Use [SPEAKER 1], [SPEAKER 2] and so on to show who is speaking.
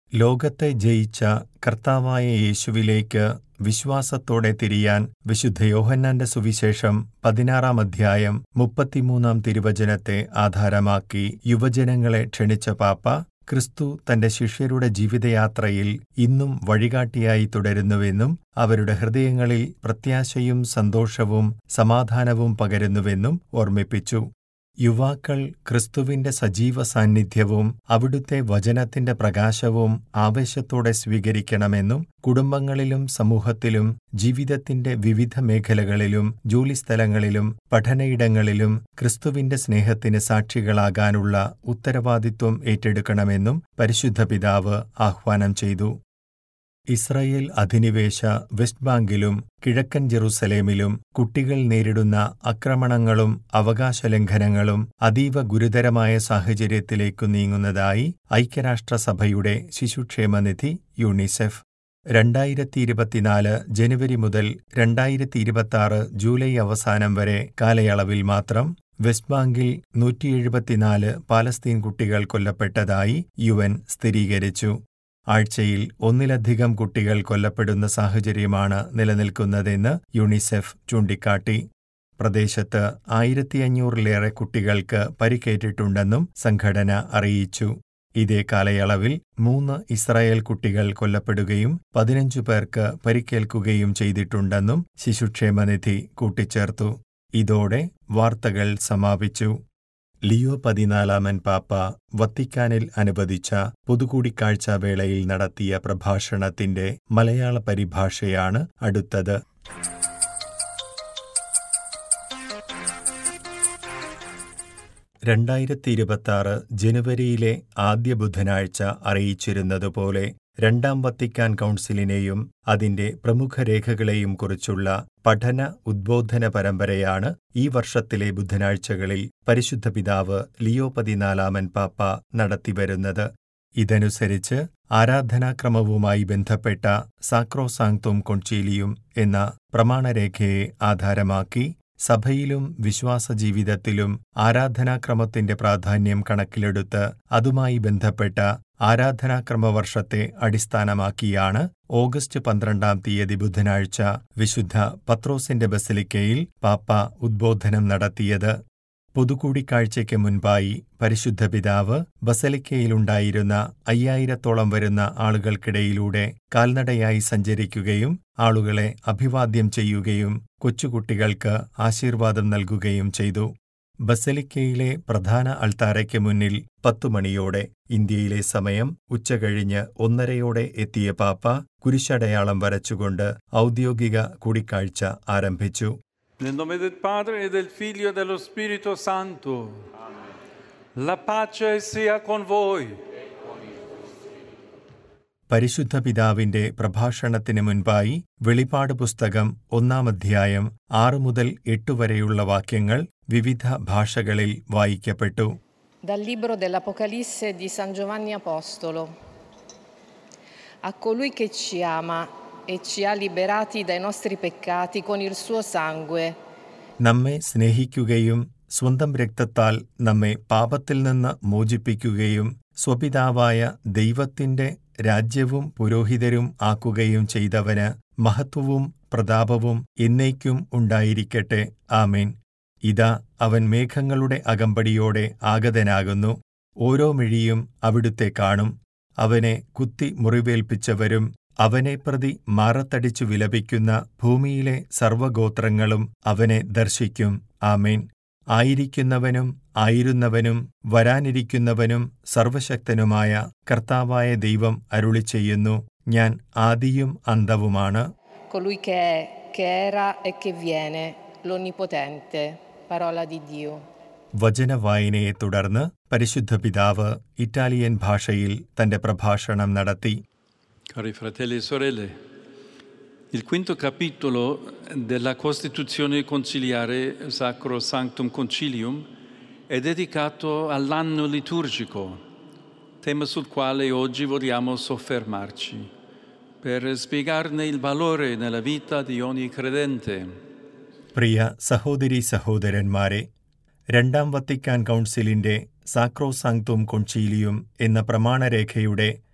[SPEAKER 1] ലോകത്തെ ജയിച്ച കർത്താവായ യേശുവിലേക്ക് വിശ്വാസത്തോടെ തിരിയാൻ വിശുദ്ധ യോഹന്നാന്റെ സുവിശേഷം പതിനാറാം അധ്യായം മുപ്പത്തിമൂന്നാം തിരുവചനത്തെ ആധാരമാക്കി യുവജനങ്ങളെ ക്ഷണിച്ച പാപ്പ ക്രിസ്തു തന്റെ ശിഷ്യരുടെ ജീവിതയാത്രയിൽ ഇന്നും വഴികാട്ടിയായി തുടരുന്നുവെന്നും അവരുടെ ഹൃദയങ്ങളിൽ പ്രത്യാശയും സന്തോഷവും സമാധാനവും പകരുന്നുവെന്നും ഓർമ്മിപ്പിച്ചു യുവാക്കൾ ക്രിസ്തുവിന്റെ സജീവ സാന്നിധ്യവും അവിടുത്തെ വചനത്തിന്റെ പ്രകാശവും ആവേശത്തോടെ സ്വീകരിക്കണമെന്നും കുടുംബങ്ങളിലും സമൂഹത്തിലും ജീവിതത്തിന്റെ വിവിധ മേഖലകളിലും ജോലിസ്ഥലങ്ങളിലും പഠനയിടങ്ങളിലും ക്രിസ്തുവിന്റെ സ്നേഹത്തിന് സാക്ഷികളാകാനുള്ള ഉത്തരവാദിത്വം ഏറ്റെടുക്കണമെന്നും പരിശുദ്ധ പിതാവ് ആഹ്വാനം ചെയ്തു ഇസ്രയേൽ അധിനിവേശ വെസ്റ്റ് ബാങ്കിലും കിഴക്കൻ ജെറുസലേമിലും കുട്ടികൾ നേരിടുന്ന ആക്രമണങ്ങളും അവകാശലംഘനങ്ങളും അതീവ ഗുരുതരമായ സാഹചര്യത്തിലേക്കു നീങ്ങുന്നതായി ഐക്യരാഷ്ട്രസഭയുടെ ശിശുക്ഷേമനിധി യൂണിസെഫ് രണ്ടായിരത്തി ഇരുപത്തിനാല് ജനുവരി മുതൽ രണ്ടായിരത്തി ഇരുപത്തിയാറ് ജൂലൈ അവസാനം വരെ കാലയളവിൽ മാത്രം വെസ്റ്റ് ബാങ്കിൽ നൂറ്റിയെഴുപത്തിനാല് പാലസ്തീൻ കുട്ടികൾ കൊല്ലപ്പെട്ടതായി യു എൻ സ്ഥിരീകരിച്ചു ആഴ്ചയിൽ ഒന്നിലധികം കുട്ടികൾ കൊല്ലപ്പെടുന്ന സാഹചര്യമാണ് നിലനിൽക്കുന്നതെന്ന് യുണിസെഫ് ചൂണ്ടിക്കാട്ടി പ്രദേശത്ത് ആയിരത്തിയഞ്ഞൂറിലേറെ കുട്ടികൾക്ക് പരിക്കേറ്റിട്ടുണ്ടെന്നും സംഘടന അറിയിച്ചു ഇതേ കാലയളവിൽ മൂന്ന് ഇസ്രായേൽ കുട്ടികൾ കൊല്ലപ്പെടുകയും പതിനഞ്ചു പേർക്ക് പരിക്കേൽക്കുകയും ചെയ്തിട്ടുണ്ടെന്നും ശിശുക്ഷേമനിധി കൂട്ടിച്ചേർത്തു ഇതോടെ വാർത്തകൾ സമാപിച്ചു ലിയോ പതിനാലാമൻ പാപ്പ വത്തിക്കാനിൽ അനുവദിച്ച പൊതുകൂടിക്കാഴ്ച വേളയിൽ നടത്തിയ പ്രഭാഷണത്തിന്റെ മലയാള പരിഭാഷയാണ് അടുത്തത് രണ്ടായിരത്തി ഇരുപത്തിയാറ് ജനുവരിയിലെ ആദ്യ ബുധനാഴ്ച അറിയിച്ചിരുന്നതുപോലെ രണ്ടാം വത്തിക്കാൻ കൗൺസിലിനെയും അതിന്റെ പ്രമുഖ രേഖകളെയും കുറിച്ചുള്ള പഠന ഉദ്ബോധന പരമ്പരയാണ് ഈ വർഷത്തിലെ ബുധനാഴ്ചകളിൽ പരിശുദ്ധ പിതാവ് ലിയോ പതിനാലാമൻ പാപ്പ നടത്തിവരുന്നത് ഇതനുസരിച്ച് ആരാധനാക്രമവുമായി ബന്ധപ്പെട്ട സാക്രോസാങ്തും കൊൺചീലിയും എന്ന പ്രമാണരേഖയെ ആധാരമാക്കി സഭയിലും വിശ്വാസജീവിതത്തിലും ആരാധനാക്രമത്തിന്റെ പ്രാധാന്യം കണക്കിലെടുത്ത് അതുമായി ബന്ധപ്പെട്ട ആരാധനാക്രമ വർഷത്തെ അടിസ്ഥാനമാക്കിയാണ് ഓഗസ്റ്റ് പന്ത്രണ്ടാം തീയതി ബുധനാഴ്ച വിശുദ്ധ പത്രോസിന്റെ ബസലിക്കയിൽ പാപ്പ ഉദ്ബോധനം നടത്തിയത് പൊതുകൂടിക്കാഴ്ചയ്ക്ക് മുൻപായി പരിശുദ്ധ പിതാവ് ബസലിക്കയിലുണ്ടായിരുന്ന അയ്യായിരത്തോളം വരുന്ന ആളുകൾക്കിടയിലൂടെ കാൽനടയായി സഞ്ചരിക്കുകയും ആളുകളെ അഭിവാദ്യം ചെയ്യുകയും കൊച്ചുകുട്ടികൾക്ക് ആശീർവാദം നൽകുകയും ചെയ്തു ബസലിക്കയിലെ പ്രധാന അൾത്താരയ്ക്ക് മുന്നിൽ പത്തുമണിയോടെ ഇന്ത്യയിലെ സമയം ഉച്ചകഴിഞ്ഞ് ഒന്നരയോടെ എത്തിയ പാപ്പ കുരിശടയാളം വരച്ചുകൊണ്ട് ഔദ്യോഗിക കൂടിക്കാഴ്ച ആരംഭിച്ചു
[SPEAKER 2] Nel nome del Padre e del Figlio e dello Spirito Santo. La pace sia con voi.
[SPEAKER 1] പരിശുദ്ധ പിതാവിന്റെ പ്രഭാഷണത്തിന് മുൻപായി വെളിപാട് പുസ്തകം ഒന്നാം അധ്യായം ആറ് മുതൽ എട്ട് വരെയുള്ള വാക്യങ്ങൾ വിവിധ ഭാഷകളിൽ വായിക്കപ്പെട്ടു
[SPEAKER 3] Dal libro dell'Apocalisse di San Giovanni Apostolo. A colui che ci ama e ci ha liberati dai nostri peccati con il suo sangue,
[SPEAKER 1] നമ്മെ സ്നേഹിക്കുകയും സ്വന്തം രക്തത്താൽ നമ്മെ പാപത്തിൽ നിന്ന് മോചിപ്പിക്കുകയും സ്വപിതാവായ ദൈവത്തിന്റെ രാജ്യവും പുരോഹിതരും ആക്കുകയും ചെയ്തവന് മഹത്വവും പ്രതാപവും എന്നേക്കും ഉണ്ടായിരിക്കട്ടെ ആമേൻ ഇതാ അവൻ മേഘങ്ങളുടെ അകമ്പടിയോടെ ആഗതനാകുന്നു ഓരോ മിഴിയും അവിടുത്തെ കാണും അവനെ കുത്തി മുറിവേൽപ്പിച്ചവരും അവനെ പ്രതി മാറത്തടിച്ചു വിലപിക്കുന്ന ഭൂമിയിലെ സർവഗോത്രങ്ങളും അവനെ ദർശിക്കും ആമേൻ ആയിരിക്കുന്നവനും ആയിരുന്നവനും വരാനിരിക്കുന്നവനും സർവശക്തനുമായ കർത്താവായ ദൈവം അരുളി ചെയ്യുന്നു ഞാൻ ആദിയും അന്തവുമാണ്
[SPEAKER 3] colui che è, che era e che viene, l'Onnipotente. Parola di Dio.
[SPEAKER 1] വചനവായനയെ തുടർന്ന് പരിശുദ്ധ പിതാവ് ഇറ്റാലിയൻ ഭാഷയിൽ തന്റെ പ്രഭാഷണം നടത്തി
[SPEAKER 2] Cari fratelli e sorelle, il quinto capitolo della Costituzione conciliare Sacro Sanctum Concilium è dedicato all'anno liturgico, tema sul quale oggi vogliamo soffermarci, per spiegarne il valore nella vita di ogni credente.
[SPEAKER 1] പ്രിയ സഹോദരി സഹോദരന്മാരെ രണ്ടാം Vatican കൗൺസിലിന്റെ സാക്രോസാങ്തും കൊൺചീലിയും എന്ന പ്രമാണരേഖയുടെ